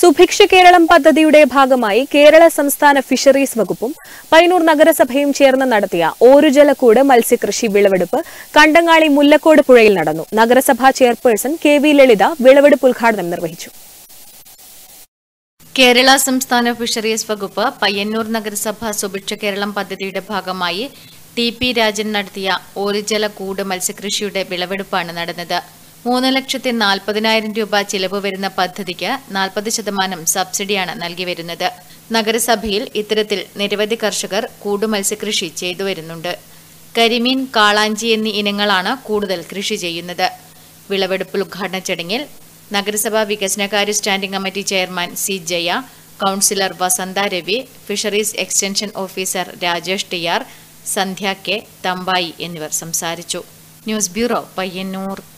സുഭിക്ഷ കേരളം പദ്ധതിയുടെ ഭാഗമായി കേരള സംസ്ഥാന ഫിഷറീസ് വകുപ്പും പയ്യന്നൂർ നഗരസഭയും ചേർന്ന് നടത്തിയ ഓരുജലക്കൂട് മത്സ്യകൃഷി വിളവെടുപ്പ് കണ്ടങ്ങാളി മുല്ലക്കോട് പുഴയിൽ നടന്നു നഗരസഭാ ചെയർപേഴ്സൺ കെ വി ലളിത വിളവെടുപ്പ് ഉദ്ഘാടനം നിർവഹിച്ചു കേരള സംസ്ഥാന ഫിഷറീസ് വകുപ്പ് പയ്യന്നൂർ നഗരസഭ സുഭിക്ഷ കേരളം പദ്ധതിയുടെ ഭാഗമായി ടി പി രാജൻ നടത്തിയ ഓരുജല കൂട് മത്സ്യകൃഷിയുടെ വിളവെടുപ്പാണ് നടന്നത് മൂന്ന് ലക്ഷത്തി നാൽപ്പതിനായിരം രൂപ ചിലവ് വരുന്ന പദ്ധതിക്ക് നാൽപ്പത് ശതമാനം സബ്സിഡിയാണ് നൽകി വരുന്നത് നഗരസഭയിൽ ഇത്തരത്തിൽ നിരവധി കർഷകർ കൂട് മത്സ്യകൃഷി ചെയ്തു വരുന്നുണ്ട് കരിമീൻ കാളാഞ്ചി എന്നീ ഇനങ്ങളാണ് കൂടുതൽ കൃഷി ചെയ്യുന്നത് വിളവെടുപ്പ് ഉദ്ഘാടന ചടങ്ങിൽ നഗരസഭാ വികസനകാര്യ standing committee chairman C Jaya councillor Vasantha Ravi fisheries extension officer Rajesh T R Sandhya K Thampayi എന്നിവർ സംസാരിച്ചു ന്യൂസ് ബ്യൂറോ പയ്യന്നൂർ